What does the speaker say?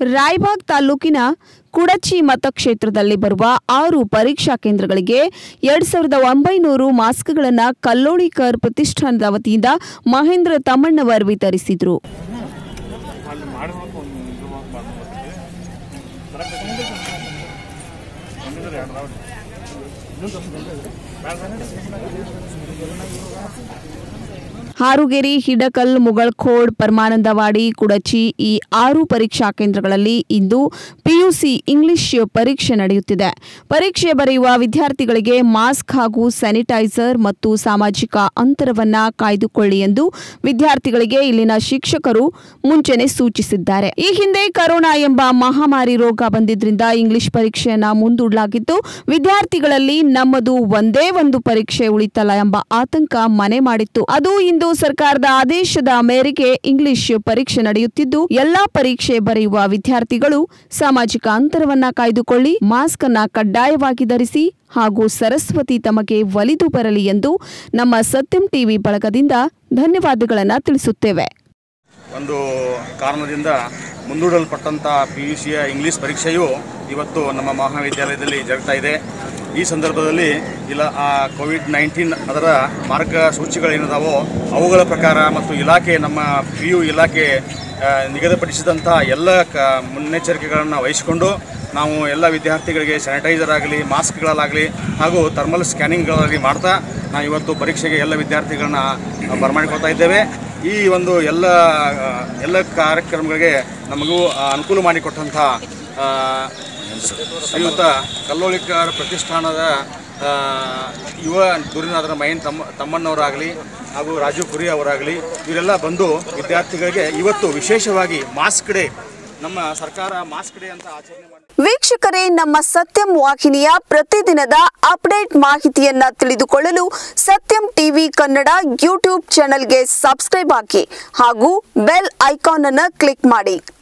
ರಾಯಬಾಗ್ ತಾಲೂಕಿನ ಕುಡಚಿ ಮತಕ್ಷೇತ್ರದಲ್ಲಿ ಬರುವ ಆರು ಪರೀಕ್ಷಾ ಕೇಂದ್ರಗಳಿಗೆ ಎರಡ್ ಸಾವಿರದ ಒಂಬೈನೂರು ಮಾಸ್ಕ್ಗಳನ್ನು ಕಲ್ಲೋಳಿಕರ್ ಪ್ರತಿಷ್ಠಾನದ ವತಿಯಿಂದ ಮಹೇಂದ್ರ ತಮ್ಮಣ್ಣವರ್ ವಿತರಿಸಿದರು ಅಲ್ಲಿ ಮಾಡಬೇಕು ಒಂದು ಇದು ಮಾಡ್ಬೇಕು ಒಂದಿದ್ರೆ ಎರಡು ರೌಂಡ್ ಹಾರುಗೆರಿ ಹಿಡಕಲ್ ಮುಗಳಖೋಡ್ ಪರಮಾನಂದವಾಡಿ ಕುಡಚಿ ಈ ಆರು ಪರೀಕ್ಷಾ ಕೇಂದ್ರಗಳಲ್ಲಿ ಇಂದು ಪಿಯುಸಿ ಇಂಗ್ಲಿಷ್ ಪರೀಕ್ಷೆ ನಡೆಯುತ್ತಿದೆ ಪರೀಕ್ಷೆ ಬರೆಯುವ ವಿದ್ಯಾರ್ಥಿಗಳಿಗೆ ಮಾಸ್ಕ್ ಹಾಗೂ ಸ್ಯಾನಿಟೈಸರ್ ಮತ್ತು ಸಾಮಾಜಿಕ ಅಂತರವನ್ನ ಕಾಯ್ದುಕೊಳ್ಳಿ ಎಂದು ವಿದ್ಯಾರ್ಥಿಗಳಿಗೆ ಇಲ್ಲಿನ ಶಿಕ್ಷಕರು ಮುಂಚೆನೆ ಸೂಚಿಸಿದ್ದಾರೆ ಈ ಹಿಂದೆ ಕರೋನಾ ಎಂಬ ಮಹಾಮಾರಿ ರೋಗ ಬಂದಿದ್ರಿಂದ ಇಂಗ್ಲಿಷ್ ಪರೀಕ್ಷೆಯನ್ನ ಮುಂದೂಡಲಾಗಿದ್ದು ವಿದ್ಯಾರ್ಥಿಗಳಲ್ಲಿ ನಮ್ಮದು ಒಂದೇ ಒಂದು ಪರೀಕ್ಷೆ ಉಳಿತಲ್ಲ ಎಂಬ ಆತಂಕ ಮನೆ ಮಾಡಿತ್ತು ಅದು ಇಂದು ಸರ್ಕಾರದ ಆದೇಶದ ಮೇರೆಗೆ ಇಂಗ್ಲಿಷ್ ಪರೀಕ್ಷೆ ನಡೆಯುತ್ತಿದ್ದು ಎಲ್ಲಾ ಪರೀಕ್ಷೆ ಬರೆಯುವ ವಿದ್ಯಾರ್ಥಿಗಳು ಸಾಮಾಜಿಕ ಅಂತರವನ್ನ ಕಾಯ್ದುಕೊಳ್ಳಿ ಮಾಸ್ಕ್ ಅನ್ನ ಕಡ್ಡಾಯವಾಗಿ ಧರಿಸಿ ಹಾಗೂ ಸರಸ್ವತಿ ತಮಗೆ ಒಲಿದು ಬರಲಿ ಎಂದು ನಮ್ಮ ಸತ್ಯಂ ಟಿವಿ ಬಳಗದಿಂದ ಧನ್ಯವಾದಗಳನ್ನು ತಿಳಿಸುತ್ತೇವೆ ಒಂದು ಕಾರಣದಿಂದ ಮುಂದೂಡಲ್ಪಟ್ಟಂಥ ಪಿ ಯು ಸಿಯ ಇಂಗ್ಲೀಷ್ ಪರೀಕ್ಷೆಯು ಇವತ್ತು ನಮ್ಮ ಮಹಾವಿದ್ಯಾಲಯದಲ್ಲಿ ಜರುಗ್ತಾ ಇದೆ ಈ ಸಂದರ್ಭದಲ್ಲಿ ಇಲ್ಲ ಆ ಕೋವಿಡ್ ನೈನ್ಟೀನ್ ಅದರ ಮಾರ್ಗಸೂಚಿಗಳೇನಿದಾವೋ ಅವುಗಳ ಪ್ರಕಾರ ಮತ್ತು ಇಲಾಖೆ ನಮ್ಮ ಪಿ ಯು ಇಲಾಖೆ ಆ, ನಿಗದಿಪಡಿಸಿದಂಥ ಎಲ್ಲ ಕ ಮುನ್ನೆಚ್ಚರಿಕೆಗಳನ್ನು ವಹಿಸಿಕೊಂಡು ನಾವು ಎಲ್ಲ ವಿದ್ಯಾರ್ಥಿಗಳಿಗೆ ಸ್ಯಾನಿಟೈಸರ್ ಆಗಲಿ ಮಾಸ್ಕ್ಗಳಾಗಲಿ ಹಾಗೂ ಥರ್ಮಲ್ ಸ್ಕ್ಯಾನಿಂಗ್ಗಳಾಗಲಿ ಮಾಡ್ತಾ ನಾವು ಇವತ್ತು ಪರೀಕ್ಷೆಗೆ ಎಲ್ಲ ವಿದ್ಯಾರ್ಥಿಗಳನ್ನ ಬರಮಾಡಿಕೊಳ್ತಾ ಇದ್ದೇವೆ ಈ ಒಂದು ಎಲ್ಲ ಆ, ಎಲ್ಲ ಕಾರ್ಯಕ್ರಮಗಳಿಗೆ ನಮಗೂ ಆ, ಅನುಕೂಲ ಮಾಡಿಕೊಟ್ಟಂಥ ಆ, ಶ್ರೀಯುತ ಕಲ್ಲೋಳಿಕರ್ ಪ್ರತಿಷ್ಠಾನದ ಆ, ಯುವ ಧುರೀಣರಾದ ಮೈನ್ ತಮ್ಮ ತಮ್ಮಣ್ಣವರಾಗಲಿ ಹಾಗೂ ರಾಜೀವ್ ಕುರಿ ಅವರಾಗಲಿ ಇವರೆಲ್ಲ ಬಂದು ವಿದ್ಯಾರ್ಥಿಗಳಿಗೆ ಇವತ್ತು ವಿಶೇಷವಾಗಿ ಮಾಸ್ಕ್ ಡೇ ನಮ್ಮ ಸರ್ಕಾರ ಮಾಸ್ಕ್ ಡೇ ಅಂತ ಆಚರಣೆ ಮಾಡಿ ವೀಕ್ಷಕರೇ ನಮ್ಮ ಸತ್ಯಂ ವಾಹಿನಿಯ ಪ್ರತಿದಿನದ ಅಪ್ಡೇಟ್ ಮಾಹಿತಿಯನ್ನ ತಿಳಿದುಕೊಳ್ಳಲು ಸತ್ಯಂ ಟಿವಿ ಕನ್ನಡ ಯೂಟ್ಯೂಬ್ ಚಾನೆಲ್ಗೆ ಸಬ್ಸ್ಕ್ರೈಬ್ ಹಾಕಿ ಹಾಗೂ ಬೆಲ್ ಐಕಾನ್ ಅನ್ನು ಕ್ಲಿಕ್ ಮಾಡಿ